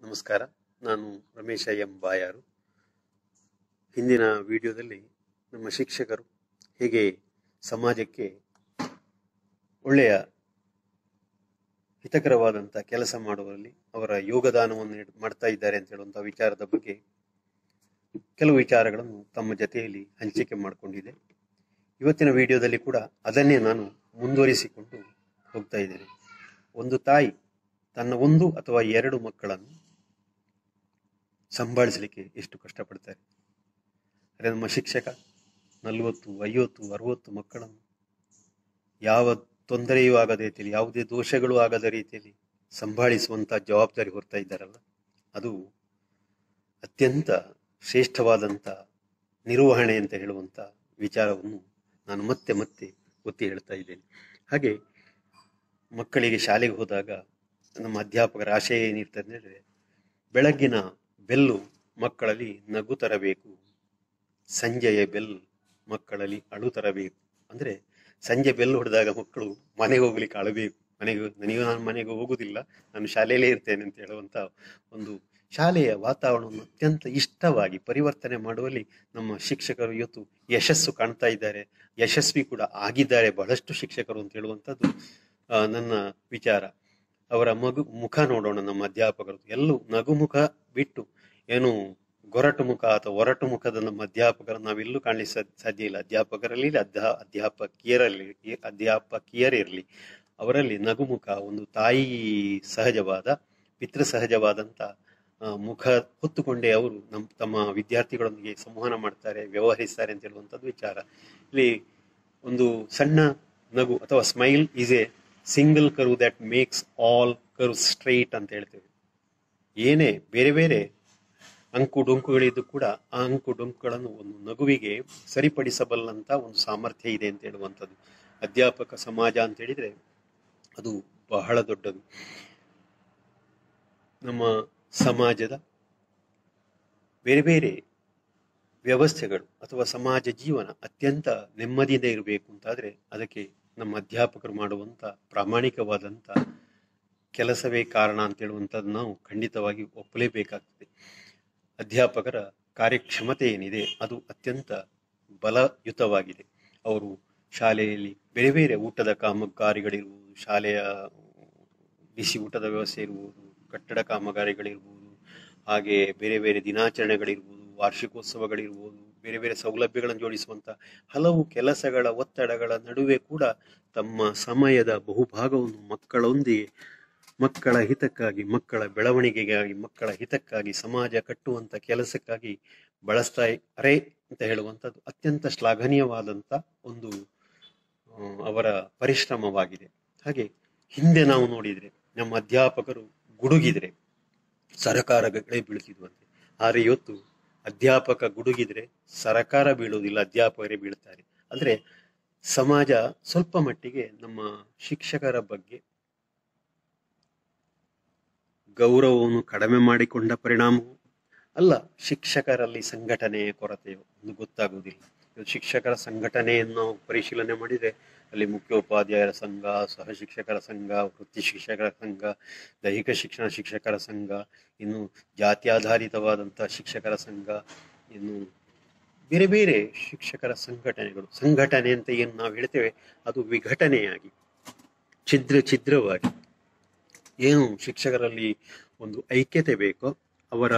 ನಮಸ್ಕಾರ ನಾನು ರಮೇಶ ಎಂ ಬಾಯಾರು ಹಿಂದಿನ ವಿಡಿಯೋದಲ್ಲಿ ನಮ್ಮ ಶಿಕ್ಷಕರು ಹೇಗೆ ಸಮಾಜಕ್ಕೆ ಒಳ್ಳೆಯ ಹಿತಕರವಾದಂಥ ಕೆಲಸ ಮಾಡುವಲ್ಲಿ ಅವರ ಯೋಗದಾನವನ್ನು ನೀಡ್- ಮಾಡ್ತಾ ಇದ್ದಾರೆ ಅಂತ ಹೇಳುವಂಥ ವಿಚಾರದ ಬಗ್ಗೆ ಕೆಲವು ವಿಚಾರಗಳನ್ನು ತಮ್ಮ ಜೊತೆಯಲ್ಲಿ ಹಂಚಿಕೆ ಮಾಡಿಕೊಂಡಿದೆ ಇವತ್ತಿನ ವಿಡಿಯೋದಲ್ಲಿ ಕೂಡ ಅದನ್ನೇ ನಾನು ಮುಂದುವರಿಸಿಕೊಂಡು ಹೋಗ್ತಾ ಇದ್ದೇನೆ ಒಂದು ತಾಯಿ ತನ್ನ ಒಂದು ಅಥವಾ ಎರಡು ಮಕ್ಕಳನ್ನು ಸಂಭಾಳಿಸಲಿಕ್ಕೆ ಎಷ್ಟು ಕಷ್ಟಪಡ್ತಾರೆ ಅದೇ ನಮ್ಮ ಶಿಕ್ಷಕ ನಲವತ್ತು ಐವತ್ತು ಅರವತ್ತು ಮಕ್ಕಳನ್ನು ಯಾವ ತೊಂದರೆಯೂ ಆಗದ ರೀತಿಯಲ್ಲಿ ಯಾವುದೇ ದೋಷಗಳು ಆಗದ ರೀತಿಯಲ್ಲಿ ಸಂಭಾಳಿಸುವಂತ ಜವಾಬ್ದಾರಿ ಹೊರ್ತಾ ಇದ್ದಾರಲ್ಲ ಅದು ಅತ್ಯಂತ ಶ್ರೇಷ್ಠವಾದಂಥ ನಿರ್ವಹಣೆ ಅಂತ ಹೇಳುವಂಥ ವಿಚಾರವನ್ನು ನಾನು ಮತ್ತೆ ಮತ್ತೆ ಒತ್ತಿ ಹೇಳ್ತಾ ಇದ್ದೇನೆ ಹಾಗೆ ಮಕ್ಕಳಿಗೆ ಶಾಲೆಗೆ ಹೋದಾಗ ನಮ್ಮ ಅಧ್ಯಾಪಕರ ಆಶಯ ಏನಿರ್ತದೆ ಅಂದರೆ ಬೆಳಗ್ಗಿನ ಬೆಲ್ಲು ಮಕ್ಕಳಲ್ಲಿ ನಗು ತರಬೇಕು ಸಂಜೆಯ ಬೆಲ್ ಮಕ್ಕಳಲ್ಲಿ ಅಳು ತರಬೇಕು ಅಂದ್ರೆ ಸಂಜೆ ಬೆಲ್ ಹೊಡೆದಾಗ ಮಕ್ಕಳು ಮನೆಗೆ ಹೋಗ್ಲಿಕ್ಕೆ ಅಳಬೇಕು ಮನೆಗೆ ನನಗೆ ನಾನು ಮನೆಗೆ ಹೋಗುದಿಲ್ಲ ನಾನು ಶಾಲೆಯಲ್ಲೇ ಇರ್ತೇನೆ ಅಂತ ಹೇಳುವಂತ ಒಂದು ಶಾಲೆಯ ವಾತಾವರಣವನ್ನು ಅತ್ಯಂತ ಇಷ್ಟವಾಗಿ ಪರಿವರ್ತನೆ ಮಾಡುವಲ್ಲಿ ನಮ್ಮ ಶಿಕ್ಷಕರು ಇವತ್ತು ಯಶಸ್ಸು ಕಾಣ್ತಾ ಇದ್ದಾರೆ ಯಶಸ್ವಿ ಕೂಡ ಆಗಿದ್ದಾರೆ ಬಹಳಷ್ಟು ಶಿಕ್ಷಕರು ಅಂತ ಹೇಳುವಂಥದ್ದು ಆ, ನನ್ನ ವಿಚಾರ ಅವರ ಮಗು ಮುಖ ನೋಡೋಣ ನಮ್ಮ ಅಧ್ಯಾಪಕರು ಎಲ್ಲೂ ನಗುಮುಖ ಬಿಟ್ಟು ಏನು ಗೊರಟು ಮುಖ ಅಥವಾ ಒರಟು ಮುಖದ ನಮ್ಮ ಅಧ್ಯಾಪಕರು ನಾವೆಲ್ಲೂ ಕಾಣಲಿಕ್ಕೆ ಸಾಧ್ಯ- ಸಾಧ್ಯ ಇಲ್ಲ ಅಧ್ಯಾಪಕರಲ್ಲಿ ಅಧ್ಯ ಅಧ್ಯಾಪಕಿಯರಲ್ಲಿ ಅಧ್ಯಾಪಕಿಯರಿರಲಿ ಅವರಲ್ಲಿ ನಗುಮುಖ ಒಂದು ತಾಯಿ ಸಹಜವಾದ ಪಿತೃ ಸಹಜವಾದಂತ ಆ, ಮುಖ ಹೊತ್ತುಕೊಂಡೇ ಅವರು ನಮ್ಮ ತಮ್ಮ ವಿದ್ಯಾರ್ಥಿಗಳೊಂದಿಗೆ ಸಂವಹನ ಮಾಡ್ತಾರೆ ವ್ಯವಹರಿಸ್ತಾರೆ ಅಂತ ಹೇಳುವಂಥದ್ದು ವಿಚಾರ ಇಲ್ಲಿ ಒಂದು ಸಣ್ಣ ನಗು ಅಥವಾ smile is a single curve that makes all curve straight ಅಂತ ಹೇಳ್ತೇವೆ ಏನೇ ಬೇರೆ ಬೇರೆ ಅಂಕು ಡೊಂಕುಗಳಿದ್ದು ಕೂಡ ಆ ಅಂಕು ಡೊಂಕುಗಳನ್ನು ಒಂದು ನಗುವಿಗೆ ಸರಿಪಡಿಸಬಲ್ಲಂತ ಒಂದು ಸಾಮರ್ಥ್ಯ ಇದೆ ಅಂತ ಹೇಳುವಂಥದ್ದು ಅಧ್ಯಾಪಕ ಸಮಾಜ ಅಂತ ಹೇಳಿದ್ರೆ ಅದು ಬಹಳ ದೊಡ್ಡದು ನಮ್ಮ ಸಮಾಜದ ಬೇರೆ ಬೇರೆ ವ್ಯವಸ್ಥೆಗಳು ಅಥವಾ ಸಮಾಜ ಜೀವನ ಅತ್ಯಂತ ನೆಮ್ಮದಿಯಿಂದ ಇರಬೇಕು ಅಂತಾದ್ರೆ ಅದಕ್ಕೆ ನಮ್ಮ ಅಧ್ಯಾಪಕರು ಮಾಡುವಂತ ಪ್ರಾಮಾಣಿಕವಾದಂತ ಕೆಲಸವೇ ಕಾರಣ ಅಂತ ಹೇಳುವಂಥದ್ದು ನಾವು ಖಂಡಿತವಾಗಿ ಒಪ್ಪಲೇಬೇಕಾಗ್ತದೆ ಅಧ್ಯಾಪಕರ ಕಾರ್ಯಕ್ಷಮತೆ ಏನಿದೆ ಅದು ಅತ್ಯಂತ ಬಲಯುತವಾಗಿದೆ ಅವರು ಶಾಲೆಯಲ್ಲಿ ಬೇರೆ ಬೇರೆ ಊಟದ ಕಾಮಗಾರಿಗಳಿರುವುದು ಶಾಲೆಯ ಬಿಸಿ ಊಟದ ವ್ಯವಸ್ಥೆ ಇರುವುದು ಕಟ್ಟಡ ಕಾಮಗಾರಿಗಳಿರ್ಬೋದು ಹಾಗೆ ಬೇರೆ ಬೇರೆ ದಿನಾಚರಣೆಗಳಿರ್ಬೋದು ವಾರ್ಷಿಕೋತ್ಸವಗಳಿರ್ಬೋದು ಬೇರೆ ಬೇರೆ ಸೌಲಭ್ಯಗಳನ್ನು ಜೋಡಿಸುವಂತ ಹಲವು ಕೆಲಸಗಳ ಒತ್ತಡಗಳ ನಡುವೆ ಕೂಡ ತಮ್ಮ ಸಮಯದ ಬಹುಭಾಗವನ್ನು ಮಕ್ಕಳೊಂದಿಗೆ ಮಕ್ಕಳ ಹಿತಕ್ಕಾಗಿ ಮಕ್ಕಳ ಬೆಳವಣಿಗೆಗಾಗಿ ಮಕ್ಕಳ ಹಿತಕ್ಕಾಗಿ ಸಮಾಜ ಕಟ್ಟುವಂತ ಕೆಲಸಕ್ಕಾಗಿ ಬಳಸ್ತಾರೆ ಅಂತ ಹೇಳುವಂಥದ್ದು ಅತ್ಯಂತ ಶ್ಲಾಘನೀಯವಾದಂತ ಒಂದು ಆ, ಅವರ ಪರಿಶ್ರಮವಾಗಿದೆ ಹಾಗೆ ಹಿಂದೆ ನಾವು ನೋಡಿದ್ರೆ ನಮ್ಮ ಅಧ್ಯಾಪಕರು ಗುಡುಗಿದ್ರೆ ಸರಕಾರಗಳೇ ಬೀಳ್ತಿದ್ವಂತೆ ಆದರೆ ಇವತ್ತು ಅಧ್ಯಾಪಕ ಗುಡುಗಿದ್ರೆ ಸರಕಾರ ಬೀಳುವುದಿಲ್ಲ ಅಧ್ಯಾಪಕರೇ ಬೀಳ್ತಾರೆ ಅಂದ್ರೆ ಸಮಾಜ ಸ್ವಲ್ಪ ಮಟ್ಟಿಗೆ ನಮ್ಮ ಶಿಕ್ಷಕರ ಬಗ್ಗೆ ಗೌರವವನ್ನು ಕಡಿಮೆ ಮಾಡಿಕೊಂಡ ಪರಿಣಾಮವು ಅಲ್ಲ ಶಿಕ್ಷಕರಲ್ಲಿ ಸಂಘಟನೆಯ ಕೊರತೆಯು ಒಂದು ಗೊತ್ತಾಗುವುದಿಲ್ಲ ಇವತ್ತು ಶಿಕ್ಷಕರ ಸಂಘಟನೆಯನ್ನು ನಾವು ಪರಿಶೀಲನೆ ಮಾಡಿದರೆ ಅಲ್ಲಿ ಮುಖ್ಯೋಪಾಧ್ಯಾಯರ ಸಂಘ ಸಹ ಶಿಕ್ಷಕರ ಸಂಘ ವೃತ್ತಿ ಶಿಕ್ಷಕರ ಸಂಘ ದೈಹಿಕ ಶಿಕ್ಷಣ ಶಿಕ್ಷಕರ ಸಂಘ ಇನ್ನು ಜಾತ್ಯಾಧಾರಿತವಾದಂತಹ ಶಿಕ್ಷಕರ ಸಂಘ ಇನ್ನು ಬೇರೆ ಬೇರೆ ಶಿಕ್ಷಕರ ಸಂಘಟನೆಗಳು ಸಂಘಟನೆ ಅಂತ ಏನು ನಾವು ಹೇಳ್ತೇವೆ ಅದು ವಿಘಟನೆಯಾಗಿ ಛಿದ್ರ ಛಿದ್ರವಾಗಿ ಏನು ಶಿಕ್ಷಕರಲ್ಲಿ ಒಂದು ಐಕ್ಯತೆ ಬೇಕೋ ಅವರ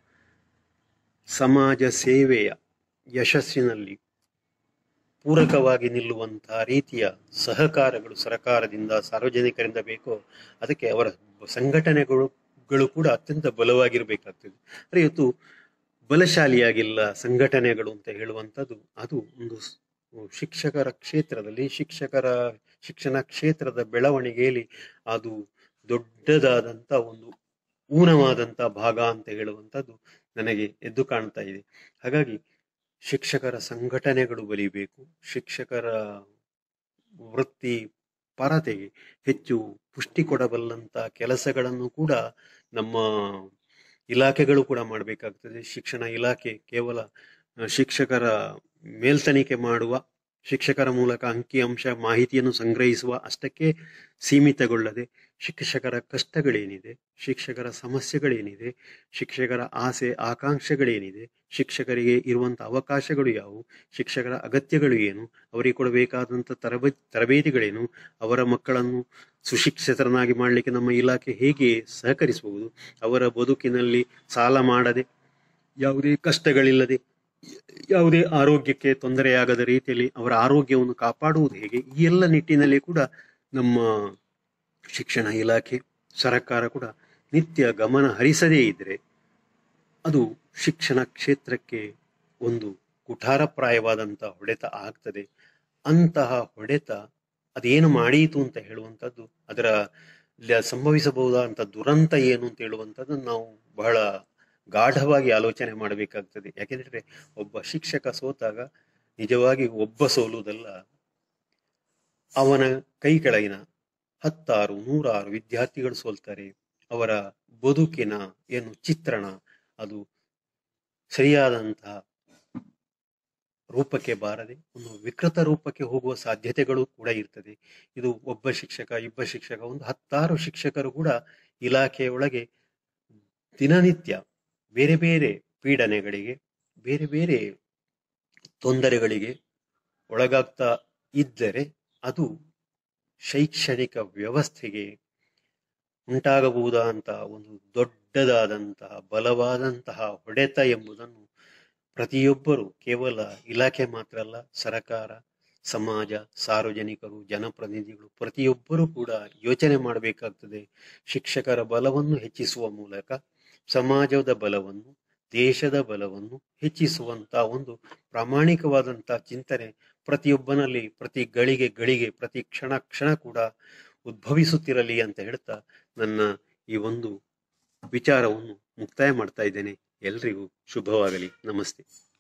ಸಮಾಜ ಸೇವೆಯ ಯಶಸ್ಸಿನಲ್ಲಿ ಪೂರಕವಾಗಿ ನಿಲ್ಲುವಂತಹ ರೀತಿಯ ಸಹಕಾರಗಳು ಸರ್ಕಾರದಿಂದ ಸಾರ್ವಜನಿಕರಿಂದ ಬೇಕೋ ಅದಕ್ಕೆ ಅವರ ಸಂಘಟನೆಗಳು ಗಳು ಕೂಡ ಅತ್ಯಂತ ಬಲವಾಗಿರಬೇಕಾಗ್ತದೆ ಆದರೆ ಇವತ್ತು ಬಲಶಾಲಿಯಾಗಿಲ್ಲ ಸಂಘಟನೆಗಳು ಅಂತ ಹೇಳುವಂಥದ್ದು ಅದು ಒಂದು ಸ್- ಶಿಕ್ಷಕರ ಕ್ಷೇತ್ರದಲ್ಲಿ ಶಿಕ್ಷಕರ ಶಿಕ್ಷಣ ಕ್ಷೇತ್ರದ ಬೆಳವಣಿಗೆಯಲ್ಲಿ ಅದು ದೊಡ್ಡದಾದಂತ ಒಂದು ಊನವಾದಂತ ಭಾಗ ಅಂತ ಹೇಳುವಂಥದ್ದು ನನಗೆ ಎದ್ದು ಕಾಣ್ತಾ ಇದೆ ಹಾಗಾಗಿ ಶಿಕ್ಷಕರ ಸಂಘಟನೆಗಳು ಬಲಿಬೇಕು ಶಿಕ್ಷಕರ ವೃತ್ತಿ ಪರತೆಗೆ ಹೆಚ್ಚು ಪುಷ್ಟಿ ಕೊಡಬಲ್ಲಂತ ಕೆಲಸಗಳನ್ನು ಕೂಡ ನಮ್ಮ ಇಲಾಖೆಗಳು ಕೂಡ ಮಾಡಬೇಕಾಗ್ತದೆ ಶಿಕ್ಷಣ ಇಲಾಖೆ ಕೇವಲ ಆ, ಶಿಕ್ಷಕರ ಮೇಲ್ತನಿಕೆ ಮಾಡುವ ಶಿಕ್ಷಕರ ಮೂಲಕ ಅಂಕಿಅಂಶ ಮಾಹಿತಿಯನ್ನು ಸಂಗ್ರಹಿಸುವ ಅಷ್ಟಕ್ಕೆ ಸೀಮಿತಗೊಳ್ಳದೆ ಶಿಕ್ಷಕರ ಕಷ್ಟಗಳೇನಿದೆ ಶಿಕ್ಷಕರ ಸಮಸ್ಯೆಗಳೇನಿದೆ ಶಿಕ್ಷಕರ ಆಸೆ ಆಕಾಂಕ್ಷೆಗಳೇನಿದೆ ಶಿಕ್ಷಕರಿಗೆ ಇರುವಂಥ ಅವಕಾಶಗಳು ಯಾವುವು ಶಿಕ್ಷಕರ ಅಗತ್ಯಗಳು ಏನು ಅವರಿಗೆ ಕೊಡಬೇಕಾದಂಥ ತರಬೇ ತರಬೇತಿಗಳೇನು ಅವರ ಮಕ್ಕಳನ್ನು ಸುಶಿಕ್ಷಿತರನ್ನಾಗಿ ಮಾಡಲಿಕ್ಕೆ ನಮ್ಮ ಇಲಾಖೆ ಹೇಗೆ ಸಹಕರಿಸಬಹುದು ಅವರ ಬದುಕಿನಲ್ಲಿ ಸಾಲ ಮಾಡದೆ ಯಾವುದೇ ಕಷ್ಟಗಳಿಲ್ಲದೆ ಯಾವುದೇ ಆರೋಗ್ಯಕ್ಕೆ ತೊಂದರೆಯಾಗದ ರೀತಿಯಲ್ಲಿ ಅವರ ಆರೋಗ್ಯವನ್ನು ಕಾಪಾಡುವುದು ಹೇಗೆ ಈ ಎಲ್ಲ ನಿಟ್ಟಿನಲ್ಲಿ ಕೂಡ ನಮ್ಮ ಶಿಕ್ಷಣ ಇಲಾಖೆ ಸರ್ಕಾರ ಕೂಡ ನಿತ್ಯ ಗಮನ ಹರಿಸದೇ ಇದ್ದರೆ ಅದು ಶಿಕ್ಷಣ ಕ್ಷೇತ್ರಕ್ಕೆ ಒಂದು ಕುಠಾರಪ್ರಾಯವಾದಂತಹ ಹೊಡೆತ ಆಗ್ತದೆ ಅಂತಹ ಹೊಡೆತ ಅದೇನು ಮಾಡೀತು ಅಂತ ಹೇಳುವಂಥದ್ದು ಅದರ ಲ- ಸಂಭವಿಸಬಹುದಾದಂಥ ದುರಂತ ಏನು ಅಂತ ಹೇಳುವಂಥದ್ದು ನಾವು ಬಹಳ ಗಾಢವಾಗಿ ಆಲೋಚನೆ ಮಾಡಬೇಕಾಗ್ತದೆ ಯಾಕೆಂದ್ರೆ ಒಬ್ಬ ಶಿಕ್ಷಕ ಸೋತಾಗ ನಿಜವಾಗಿ ಒಬ್ಬ ಸೋಲುವುದಲ್ಲ ಅವನ ಕೈ ಕೆಳಗಿನ ಹತ್ತಾರು ನೂರಾರು ವಿದ್ಯಾರ್ಥಿಗಳು ಸೋಲ್ತಾರೆ ಅವರ ಬದುಕಿನ ಏನು ಚಿತ್ರಣ ಅದು ಸರಿಯಾದಂತಹ ರೂಪಕ್ಕೆ ಬಾರದೆ ಒಂದು ವಿಕೃತ ರೂಪಕ್ಕೆ ಹೋಗುವ ಸಾಧ್ಯತೆಗಳು ಕೂಡ ಇರ್ತದೆ ಇದು ಒಬ್ಬ ಶಿಕ್ಷಕ ಇಬ್ಬ ಶಿಕ್ಷಕ ಒಂದು ಹತ್ತಾರು ಶಿಕ್ಷಕರು ಕೂಡ ಇಲಾಖೆಯೊಳಗೆ ದಿನನಿತ್ಯ ಬೇರೆ ಬೇರೆ ಪೀಡನೆಗಳಿಗೆ ಬೇರೆ ಬೇರೆ ತೊಂದರೆಗಳಿಗೆ ಒಳಗಾಗ್ತಾ ಇದ್ದರೆ ಅದು ಶೈಕ್ಷಣಿಕ ವ್ಯವಸ್ಥೆಗೆ ಉಂಟಾಗಬಹುದಾದಂತಹ ಒಂದು ದೊಡ್ಡದಾದಂತಹ ಬಲವಾದಂತಹ ಹೊಡೆತ ಎಂಬುದನ್ನು ಪ್ರತಿಯೊಬ್ಬರು ಕೇವಲ ಇಲಾಖೆ ಮಾತ್ರ ಅಲ್ಲ ಸರಕಾರ ಸಮಾಜ ಸಾರ್ವಜನಿಕರು ಜನಪ್ರತಿನಿಧಿಗಳು ಪ್ರತಿಯೊಬ್ಬರೂ ಕೂಡ ಯೋಚನೆ ಮಾಡಬೇಕಾಗ್ತದೆ ಶಿಕ್ಷಕರ ಬಲವನ್ನು ಹೆಚ್ಚಿಸುವ ಮೂಲಕ ಸಮಾಜದ ಬಲವನ್ನು ದೇಶದ ಬಲವನ್ನು ಹೆಚ್ಚಿಸುವಂತ ಒಂದು ಪ್ರಾಮಾಣಿಕವಾದಂತ ಚಿಂತನೆ ಪ್ರತಿಯೊಬ್ಬನಲ್ಲಿ ಪ್ರತಿ ಗಳಿಗೆ ಗಳಿಗೆ ಪ್ರತಿ ಕ್ಷಣ ಕ್ಷಣ ಕೂಡ ಉದ್ಭವಿಸುತ್ತಿರಲಿ ಅಂತ ಹೇಳ್ತಾ ನನ್ನ ಈ ಒಂದು ವಿಚಾರವನ್ನು ಮುಕ್ತಾಯ ಮಾಡ್ತಾ ಇದ್ದೇನೆ ಎಲ್ರಿಗೂ ಶುಭವಾಗಲಿ ನಮಸ್ತೆ